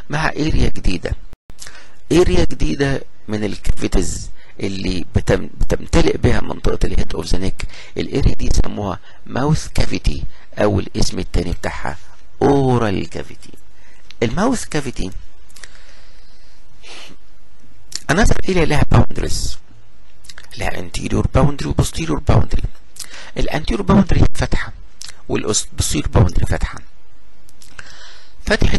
مع اريا جديدة اريا جديدة من الكافيتيز اللي بتم بتمتلئ بها منطقة الهيد اوف ذا نيك الاريا دي يسموها ماوث كافيتي او الاسم التاني بتاعها اورال كافيتي الماوث كافيتي another area لها boundaries لها anterior boundary و posterior boundary الانتيريور باوندري فتحة والبوستيريور باوندري فتحة فتحة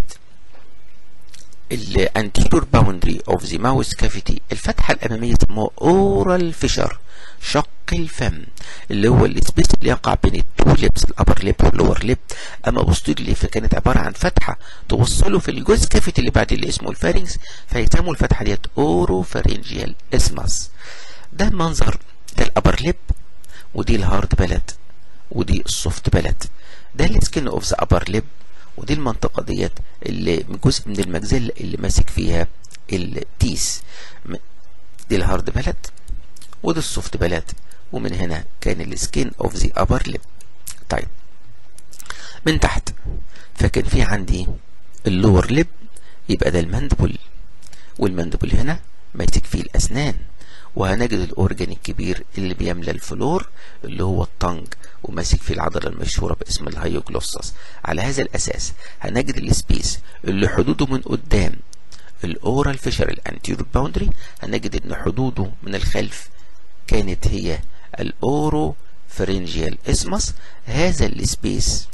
الانتيريور باوندري اوف ذا ماوس كافيتي الفتحة الامامية اسمها اورال فيشر شق الفم اللي هو السبيس اللي يقع بين التو ليبس الابر ليب واللور ليب اما بوستيريور فكانت عبارة عن فتحة توصله في الجزء كافيتي اللي بعد اللي اسمه الفارنكس فيسموا الفتحة ديت اورو فارنجيال اسمس ده منظر ده الابر ليب ودي الهارد بلد ودي السوفت بلد ده السكن اوف ذا ابر ليب ودي المنطقه ديت اللي جزء من المجزله اللي ماسك فيها التيس دي الهارد بلد ودي السوفت بلد ومن هنا كان السكين اوف ذا ابر ليب طيب من تحت فكان في عندي اللور ليب يبقى ده المندبل والمندبل هنا ماسك فيه الاسنان وهنجد الاورجن الكبير اللي بيملى الفلور اللي هو الطنج وماسك فيه العضله المشهوره باسم الهيوجلوسس على هذا الاساس هنجد السبيس اللي حدوده من قدام الاورال فيشر الانتيريور باوندري هنجد ان حدوده من الخلف كانت هي الاورو فرنجيال اسمس هذا السبيس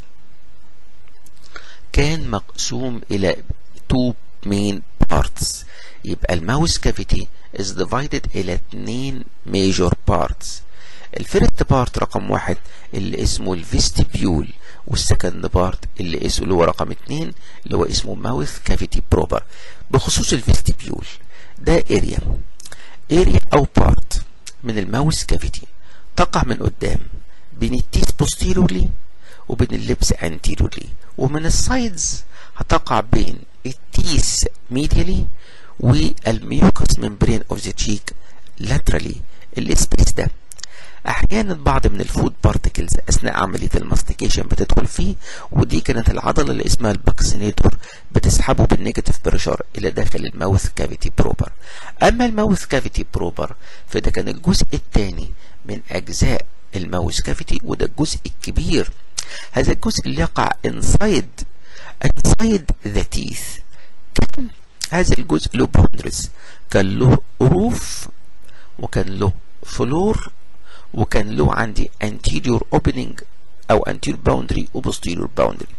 كان مقسوم الى تو مين بارتس يبقى الماوس كافيتي is divided إلى اتنين major parts الفيرست بارت رقم واحد اللي اسمه الفيستيبيول والسكند بارت اللي اسمه اللي هو رقم اتنين اللي هو اسمه ماوث كافيتي بروبر بخصوص الفيستيبيول ده اريا اريا او بارت من الماوث كافيتي تقع من قدام بين التيس posteriorly وبين اللبس anteriorly ومن السايدز هتقع بين التيس medially والميوكس ممبرين اوف ذا تشيك لاترالي السبيس ده احيانا بعض من الفود بارتكلز اثناء عمليه الماستيكيشن بتدخل فيه ودي كانت العضله اللي اسمها الباكسينيتور بتسحبه بالنيجاتيف بريشر الى داخل الماوث كافيتي بروبر اما الماوث كافيتي بروبر فده كان الجزء الثاني من اجزاء الماوث كافيتي وده الجزء الكبير هذا الجزء اللي يقع انسايد انسايد ذا تيث كان هذا الجزء له باوندريز كان له روف وكان له فلور وكان له عندي anterior opening او anterior boundary و posterior boundary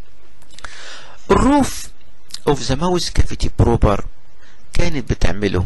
الروف of the mouse cavity proper كانت بتعمله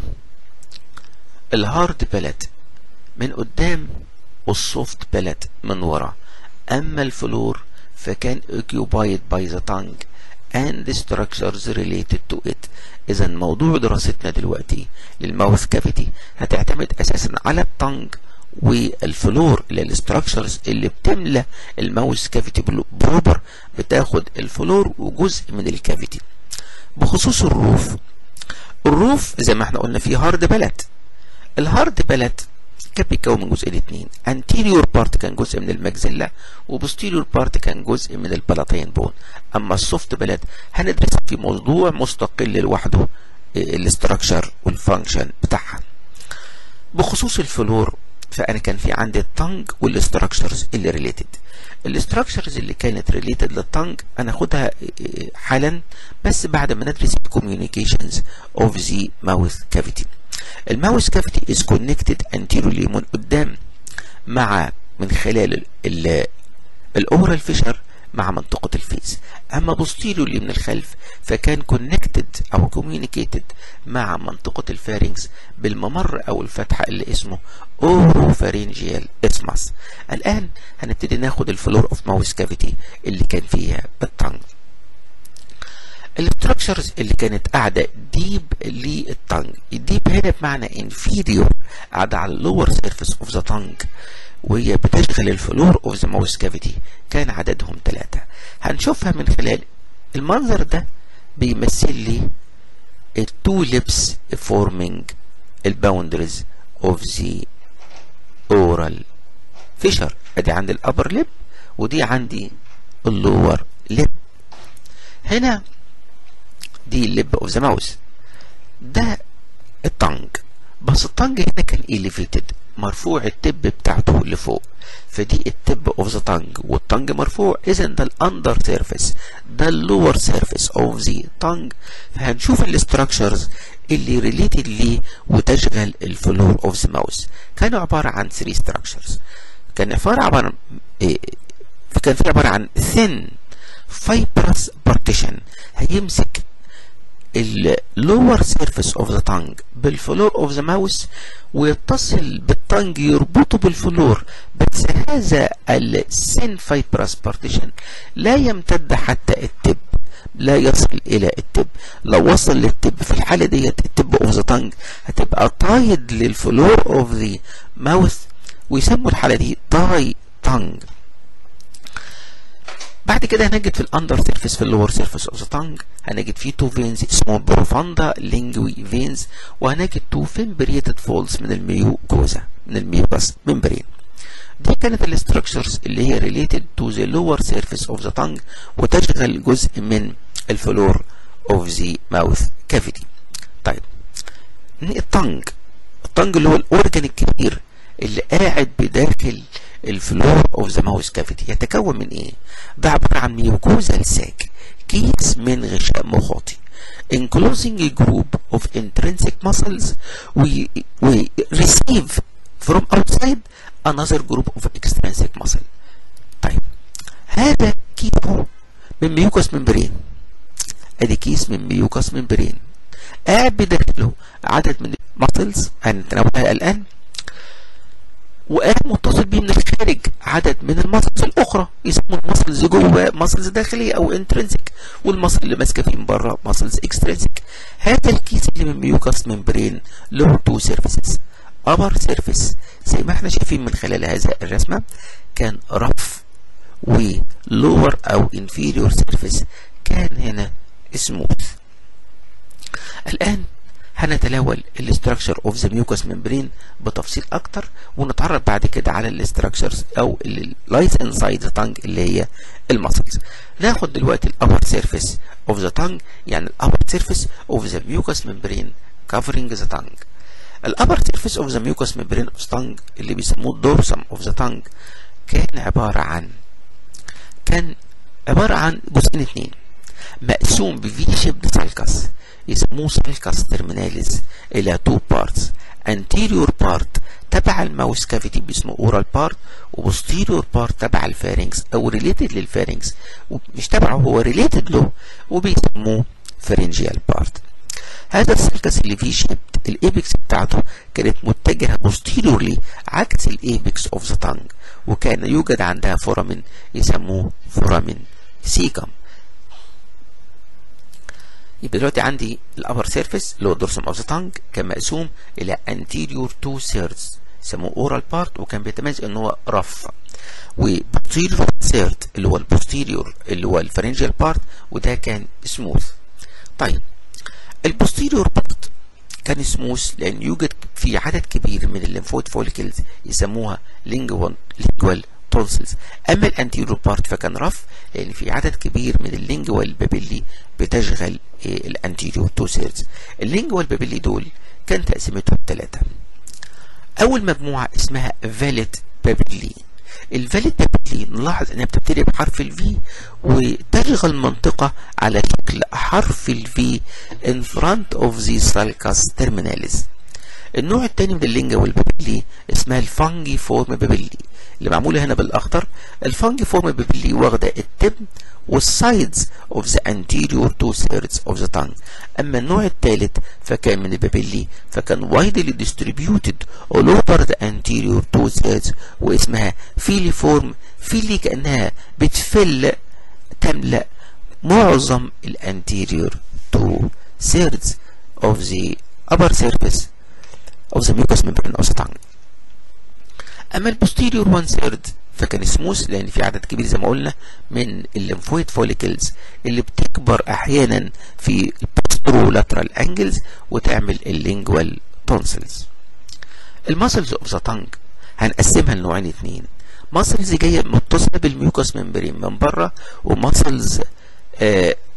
الهارد بلد من قدام والسوفت بلد من ورا اما الفلور فكان occupied by the tongue and the structures related to it اذا موضوع دراستنا دلوقتي للماوث كافيتي هتعتمد اساسا على التنج والفلور اللي الاستراكشرز اللي بتملى الماوث كافيتي بروبر بتاخد الفلور وجزء من الكافيتي بخصوص الروف الروف زي ما احنا قلنا فيه هارد بلد الهارد بلد كان بيتكون من جزئين اتنين anterior part كان جزء من المجزلة وبوستيريور part كان جزء من البلاتين بون اما السوفت بلد هندرسها في موضوع مستقل لوحده الاستراكشر والفانكشن بتاعها بخصوص الفلور فانا كان في عندي التنج والاستراكشرز اللي ريليتد الاستراكشرز اللي كانت ريليتد للتنج انا اخدها حالا بس بعد ما ندرس الكوميونيكيشنز اوف ذا ماوث كافيتي الماوث كافيتي از كونكتد انتيرولي من قدام مع من خلال الاورال فيشر مع منطقة الفيس أما بوستيريولي من الخلف فكان كونكتد أو كوميونيكيتد مع منطقة الفارنكس بالممر أو الفتحة اللي اسمه أوروفارينجيال اسماس الآن هنبتدي ناخد الفلور اوف ماوس كافيتي اللي كان فيها التنج الاستراكشرز اللي كانت قاعدة ديب للتنج الديب هنا بمعنى انفيريور قاعدة على اللور سيرفيس اوف ذا تنج وهي بتشغل الفلور اوف ذا ماوس كافيتي كان عددهم ثلاثة هنشوفها من خلال المنظر ده بيمثل لي التو ليبس فورمينج الباوندريز اوف ذا اورال فيشر ادي عندي الابر ليب ودي عندي اللور ليب هنا دي اللب اوف ذا ماوس ده التانج بس التانج هنا كان elevated مرفوع التب بتاعته لفوق فدي التب اوف ذا تانج والتانج مرفوع اذا ده الاندر سيرفيس ده اللور سيرفيس اوف ذا تانج فهنشوف الاستراكشرز اللي ريليتد ليه وتشغل الفلور اوف ذا ماوس كانوا عباره عن 3 ستراكشرز كان عباره عن إيه كان في عباره عن thin fibrous partition هيمسك اللور سيرفيس اوف ذا تانج بالفلور اوف ذا ماوس ويتصل بالتانج يربطه بالفلور بس هذا السين فايبرس بارتيشن لا يمتد حتى التب لا يصل الى التب لو وصل للتب في الحاله ديت التب اوف ذا تانج هتبقى تايد للفلور اوف ذا ماوث ويسموا الحاله دي تاي تانج بعد كده هنجد في الاندر سيرفيس في اللور سيرفيس اوف ذا تانج هنجد فيه تو فينز اسمهم بروفاندا لينجوي فينز وهنجد تو فيمبريتد فولز من الميوكوزا من الميوكاس ممبرين دي كانت الاستراكشرز اللي هي ريليتد تو ذا لور سيرفيس اوف ذا تانج وتشغل جزء من الفلور اوف ذا ماوث كافيتي طيب التانج التانج اللي هو الاورجن الكبير اللي قاعد بداخل الفلور اوف ذا ماوس كافيتي يتكون من ايه ده عباره عن ميوكوزا ساك كيس من غشاء مخاطي enclosing a group of intrinsic muscles we, we receive from outside another group of extrinsic muscle طيب هذا كيسه من ميوكس ممبرين ادي كيس من ميوكس ممبرين قاعد بداخله عدد من المسلز هنتناولها الان وقام متصل بيه من الخارج عدد من المسلز الاخرى يسموا المسلز جوه مسلز داخليه او انترنسك والمسل اللي ماسكه فيه من بره مسلز اكسترنسك هذا الكيس اللي من ميوكاس ممبرين له تو سيرفيسز ابر سيرفيس زي ما احنا شايفين من خلال هذا الرسمه كان رف ولور او انفيريور سيرفيس كان هنا سموث الان هنتناول الاستراكشر اوف ذا ميوكس ممبرين بتفصيل اكتر ونتعرف بعد كده على الاستراكشرز او اللي لايز انسايد ذا تانج اللي هي المسلز ناخد دلوقتي الابر سيرفيس اوف ذا تانج يعني الابر سيرفيس اوف ذا ميوكس ممبرين كفرنج ذا تانج الابر سيرفيس اوف ذا ميوكس ممبرين اوف تانج اللي بيسموه الدورسم اوف ذا تانج كان عباره عن كان عباره عن جزئين اتنين مقسوم بفي شيب سالكس يسموه سالكاس ترميناليز الى تو بارتس anterior part تبع الماوس كافيتي باسمه اورال بارت وبوستيريور بارت تبع الفارنكس او ريليتد للفارنكس مش تبعه هو ريليتد له وبيسموه فرنجيال بارت هذا السالكس اللي فيه شيبت الايبكس بتاعته كانت متجهه بوستيريورلي عكس الايبكس اوف ذا تانج وكان يوجد عندها فورامين يسموه فورامين سيكم يبقى دلوقتي عندي الابر سيرفيس اللي هو الدورسم اوف ذا تانج كان مقسوم الى anterior two thirds سموه اورال بارت وكان بيتميز ان هو رف وبوستيريور ثيرد اللي هو البوستيريور اللي هو الفرنجيال بارت وده كان سموث طيب البوستيريور بارت كان سموث لان يوجد في عدد كبير من الليمفويد فوليكلز يسموها لينجوال لينجوال تونسلز اما الانتيريور بارت فكان رف لان في عدد كبير من اللينجوال بابيلي بتشغل الانتيريور تو سيرز اللينجوال بابيلي دول كان تقسيمتهم ثلاثه اول مجموعه اسمها فاليت بابيلي الفاليت بابيلي نلاحظ انها بتبتدي بحرف الفي وتشغل منطقه على شكل حرف الفي in front of the sulcus terminalis النوع الثاني من اللينجوال بابيلي اسمها الفانجي فورم بابيلي اللي معموله هنا بالاخضر الفانجي فورم بابيلي واخده التب والسايدز of the anterior two thirds of the tongue اما النوع الثالث فكان من البابيلي فكان widely distributed all over the anterior two thirds واسمها فيليفورم فيلي كانها بتفل تملا معظم الانتيريور two thirds of the upper surface of the mucous membrane of the tongue اما البوستيريور 1 ثيرد فكان سموث لان في عدد كبير زي ما قلنا من الليمفويد فوليكلز اللي بتكبر احيانا في البوسترولاترال انجلز وتعمل اللينجوال تونسلز الماسلز اوف ذا تانج هنقسمها لنوعين اتنين ماسلز جايه متصله بالميوكس ممبرين من بره وماسلز آه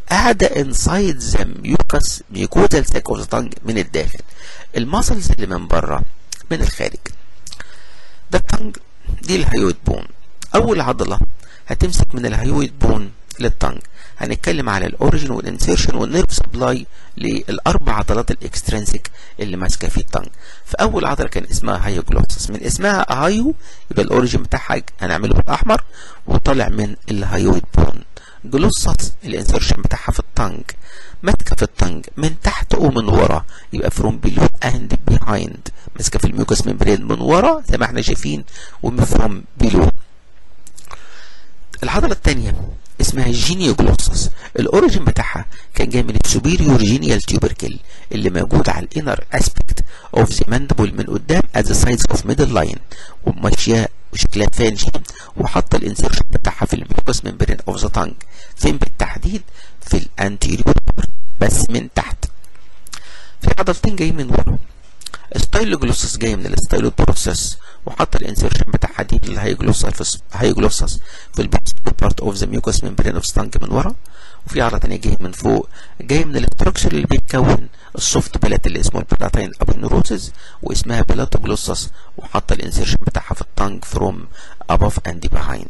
قاعدة inside the mucus mucosal sac of the tongue من الداخل المسلز اللي من بره من الخارج ده التنج دي الهيويد بون اول عضلة هتمسك من الهيويد بون للتنج هنتكلم على الاوريجن والانسيرشن والنيرف سبلاي للاربع عضلات الاكسترنسيك اللي ماسكه في التنج فاول عضله كان اسمها هايوجلوسس من اسمها هايو يبقى الاوريجن بتاعها هنعمله بالاحمر وطالع من الهايويد بون جلوسس الانسيرشن بتاعها في التنج ماسكه في التنج من تحت ومن ورا يبقى فروم بيلو اند بيهايند ماسكه في الميوكس ممبرين من ورا زي ما احنا شايفين وفروم بيلو العضله الثانيه اسمها جينيوجلوسس الاوريجن بتاعها كان جاي من السوبيريور جينيال تيوبركل اللي موجود على الانر اسبكت اوف ذا ماندبل من قدام at the sides of middle line وماشيه وشكلها فانجي وحاطه الانسيرشن بتاعها في الميوكس ممبرين اوف ذا تانج فين بالتحديد في الانتيريور بس من تحت في عضلتين جايين من ورا ستايلوجلوسس جاي من الستايلوبروسس وحط الانسيرشن بتاعها دي الهايجلوسس هايجلوسس في البوستيريور بارت اوف ذا ميوكس ممبرين اوف ستانج من ورا وفي عضله ثانيه جايه من فوق جايه من الاستراكشر اللي بيتكون السوفت بلات اللي اسمه البلاتين ابنوروسس واسمها بلاتوجلوسس وحط الانسيرشن بتاعها في التانج فروم اباف اند بيهايند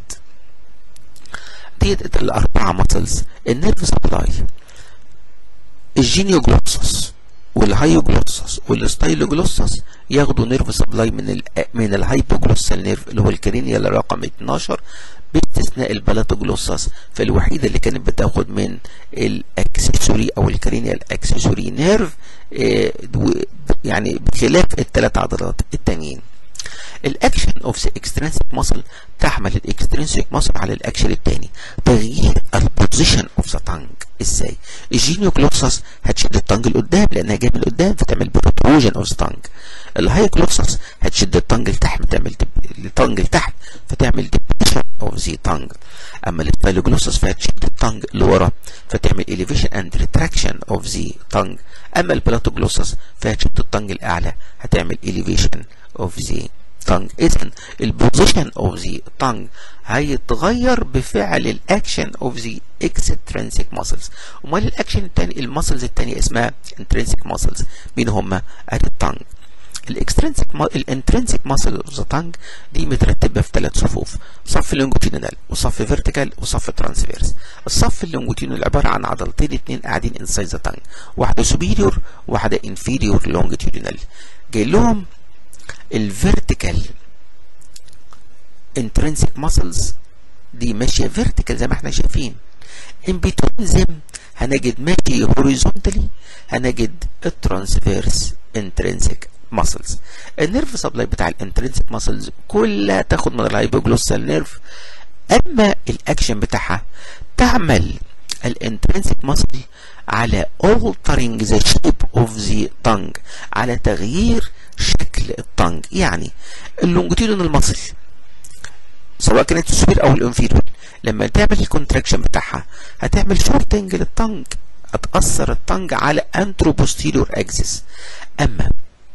ديت الاربعه ماسلز النيرف سبلاي الجينيوجلوسس والهايوجلوسس والستايلوجلوسس ياخدوا نيرف سبلاي من ال من الهايبوجلوسال نيرف اللي هو الكرينيال رقم 12 باستثناء البلاتوجلوسس فالوحيده اللي كانت بتاخد من الاكسسوري او الكرينيال اكسسوري نيرف يعني بخلاف الثلاث عضلات التانيين الاكشن اوف ذا اكسترنسيك ماسل تحمل الاكسترنسيك ماسل على الاكشن الثاني تغيير البوزيشن اوف ذا تانج ازاي الجينيوكلوسس هتشد التانج لقدام لانها جايه من قدام فتعمل بروتروجن اوف ذا تانج الهايكلوسس هتشد التانج لتحت تعمل التانج لتحت فتعمل ديبريشن اوف ذا تانج اما الستايلوجلوسس فهتشد التانج لورا فتعمل elevation and retraction of the tongue اما البلاتوجلوسس فهتشد التانج الاعلى هتعمل elevation of the tongue اذا البوزيشن اوف ذا tongue هيتغير بفعل الاكشن اوف ذا اكسترنسيك ماسلز امال الاكشن الثاني الماسلز الثانيه اسمها انترنسيك ماسلز مين هم ادي التانج الاكسترنسيك الانترنسيك ماسل اوف ذا تانج دي مترتبه في ثلاث صفوف صف لونجيتيودينال وصف فيرتيكال وصف ترانسفيرس الصف اللونجيتيودينال عباره عن عضلتين اثنين قاعدين انسايد ذا تانج واحده سوبيريور وواحده انفيريور لونجيتيودينال جاي لهم الفيرتيكال انترنسيك ماسلز دي ماشيه فيرتيكال زي ما احنا شايفين ان بتوين زم هنجد ماشي هوريزونتالي هنجد الترانسفيرس انترنسيك ماسلز النيرف سبلاي بتاع الانترنسيك ماسلز كلها تاخد من الهايبوجلوسال نيرف اما الاكشن بتاعها تعمل الانترنسيك ماسل على altering the shape of the tongue على تغيير شكل التانج يعني اللونجيتيودينال ماسل سواء كانت السوبر او الانفيريور لما تعمل الكونتراكشن بتاعها هتعمل شورتنج للتانج هتأثر التانج على انترو بوستيريور اكسس اما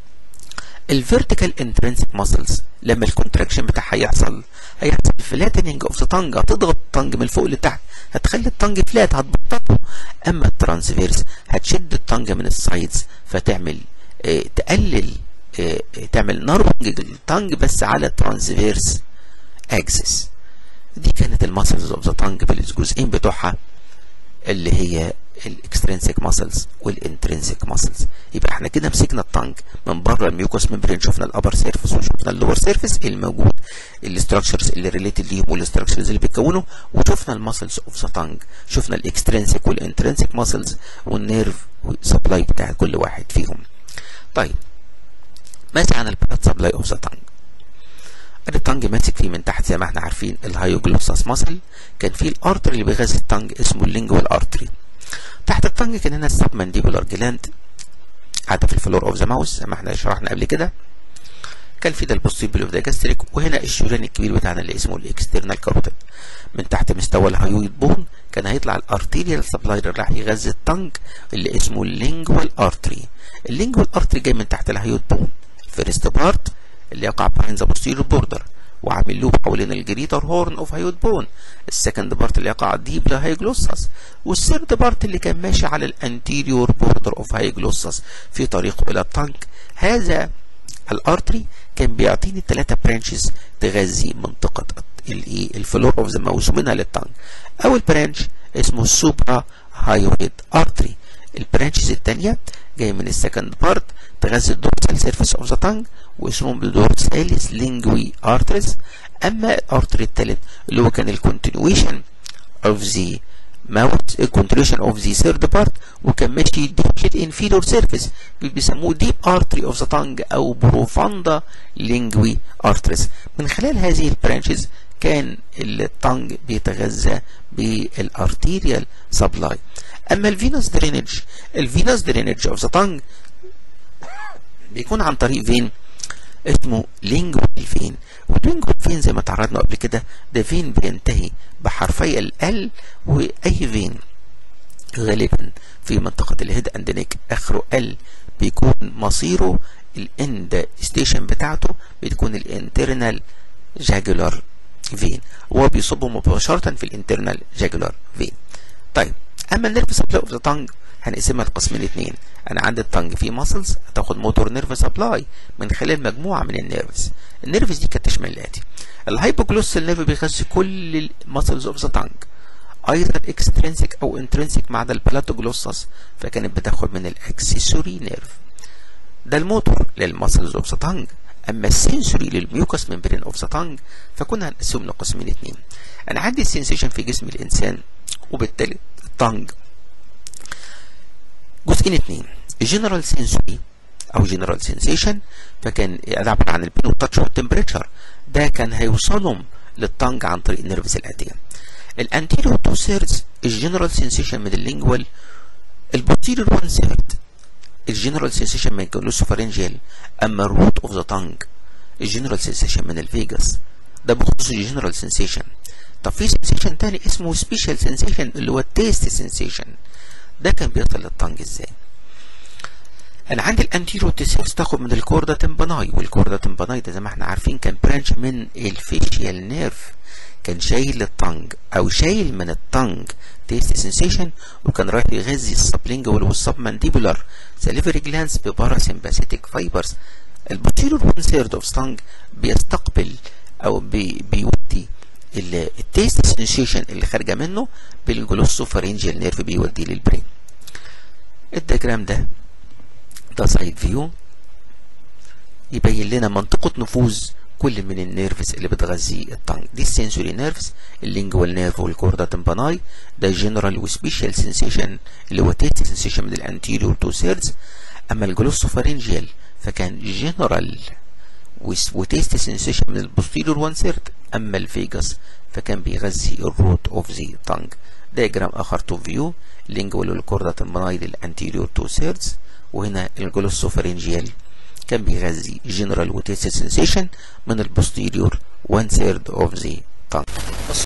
الفيرتيكال انترنسيك ماسلز لما الكونتراكشن بتاعها يحصل هيحصل فلاتننج اوف ذا تانج هتضغط التانج من فوق لتحت هتخلي التانج فلات هتبططه اما الترانسفيرس هتشد التانج من السايدز فتعمل اه تقلل اه تعمل نارونج التانج بس على ترانسفيرس اكسس دي كانت الماسلز اوف ذا تانج بالجزئين بتوعها اللي هي الاكسترنسيك ماسلز والانترنسيك ماسلز يبقى احنا كده مسكنا التانج من بره الميوكوس ممبرين شفنا الابر سيرفيس وشفنا اللور سيرفيس الموجود الاستراكشرز اللي ريليتد ليهم والاستراكشرز اللي بيتكونوا وشفنا الماسلز اوف ذا تانج شفنا الاكسترنسيك والانترنسيك ماسلز والنيرف سبلاي بتاع كل واحد فيهم طيب ماذا عن البلاد سبلاي اوف ذا تانج التانج ماسك فيه من تحت زي ما احنا عارفين الهايوجلوساس ماسل كان فيه الارتري اللي بيغذي التانج اسمه اللينجوال ارتري تحت التانج كان هنا السب مانديبولار جلاند قاعده في الفلور اوف ذا ماوس زي ما احنا شرحنا قبل كده كان في ده البوستيبل اوف ذا جاستريك وهنا الشريان الكبير بتاعنا اللي اسمه الاكسترنال كاروتيد من تحت مستوى الهايويد بون كان هيطلع الارتيريال سبلاي اللي راح يغذي التانج اللي اسمه اللينجوال ارتري اللينجوال ارتري جاي من تحت الهايويد بون فيرست بارت اللي يقع behind the posterior border وعامل لوب حوالين الجريتر هورن اوف هايود بون السكند بارت اللي يقع ديب لهايجلوسس والثيرد بارت اللي كان ماشي على الانتيريور بوردر اوف هايجلوسس في طريقه الى التانك هذا الارتري كان بيعطيني ثلاثة برانشز تغذي منطقة الايه الفلور اوف ذا ماوس ومنها للتانك اول برانش اسمه السوبرا هايويد ارتري البرانشز الثانية جاية من السكند بارت تغذي الدورسال سيرفيس اوف ذا تانج واسمهم الدورساليس لينجوي ارتريز اما الارتري الثالث اللي هو كان الكونتينيويشن اوف ذا ماوت الكونتريشن اوف ذا ثيرد بارت وكان ماشي ديب انفيرور سيرفيس بيسموه ديب ارتري اوف ذا تانج او بروفاندا لينجوي ارتريز من خلال هذه البرانشز كان التانج بيتغذى بالارتيريال سبلاي اما الفينوس درينج الفينوس درينج اوف ذا تانج بيكون عن طريق فين اسمه لينجوال فين واللينجوال فين زي ما تعرضنا قبل كده ده فين بينتهي بحرفي ال واي فين غالبا في منطقة الهيد اند نيك اخره ال بيكون مصيره الاند ستيشن بتاعته بتكون الانترنال جاجولار فين وهو بيصب مباشرة في الانترنال جاجولار فين طيب اما النيرف سبلاي اوف ذا تانج هنقسمها لقسمين اتنين انا عندي التانج فيه ماسلز هتاخد موتور نيرف سبلاي من خلال مجموعه من النيرفز النيرفز دي كانت تشمل الاتي الهايبوجلوسال نيرف بيغذي كل الماسلز اوف ذا تانج ايضا اكسترينسيك او انترنسيك ما عدا البلاتوجلوسس فكانت بتاخد من الاكسسوري نيرف ده الموتور للماسلز اوف ذا تانج اما السنسوري للميوكس ممبرين اوف ذا تانج فكنا هنقسمهم لقسمين اتنين انا عندي السنسيشن في جسم الانسان وبالتالي التانج جزئين اتنين الجنرال سنسوري او جنرال سنسيشن فكان عبارة عن البين والتاتش والتمبريتشر ده كان هيوصلهم للتانج عن طريق النيرفز الاتيه الانتيريور تو سيرز الجنرال سنسيشن من اللينجوال البوستيريور وان سيرد الجنرال سنسيشن من الجلوسوفارنجيال اما الروت اوف ذا تانج الجنرال سنسيشن من الفيجاس ده بخصوص الجنرال سنسيشن طب في سنسيشن تاني اسمه سبيشال سنسيشن اللي هو التيست سنسيشن ده كان بيصل للطنج ازاي انا عندي الانتيرو تيسيرس تاخد من الكوردا تمباناي والكوردا تمباناي ده زي ما احنا عارفين كان برانش من الفيشيال نيرف كان شايل الطنج او شايل من الطنج تيست سنسيشن وكان رايح يغذي السبلينجوال والسبمانديبولار ساليفري جلانس بباراسمباثيتك فايبرز البوتيرور وان سيرد اوف ستانج بيستقبل او بي بيودي التيست سنسيشن اللي خارجه منه بالجلوسوفارينجيال نيرف بيوديه للبرين الدياجرام ده ده سايد فيو يبين لنا منطقة نفوذ كل من النيرفز اللي بتغذي الطنج دي السنسوري نيرفز اللينجوال نيرف والكوردا تمباناي ده جنرال وسبيشال سنسيشن اللي هو تيست سنسيشن من الانتيريور تو سيرز اما الجلوسوفارينجيال فكان جنرال وتيست سنسيشن من البوستيريور وان سيرد اما الفيجاس فكان بيغذي الروت اوف ذا تانج دايجرام اخر تو فيو لينجوال والكوردا تمباناي للانتيريور تو سيرز وهنا الجلوسوفارينجيال كان بيغذي جنرال وتيست سنسيشن من البوستيريور 1 third of the tongue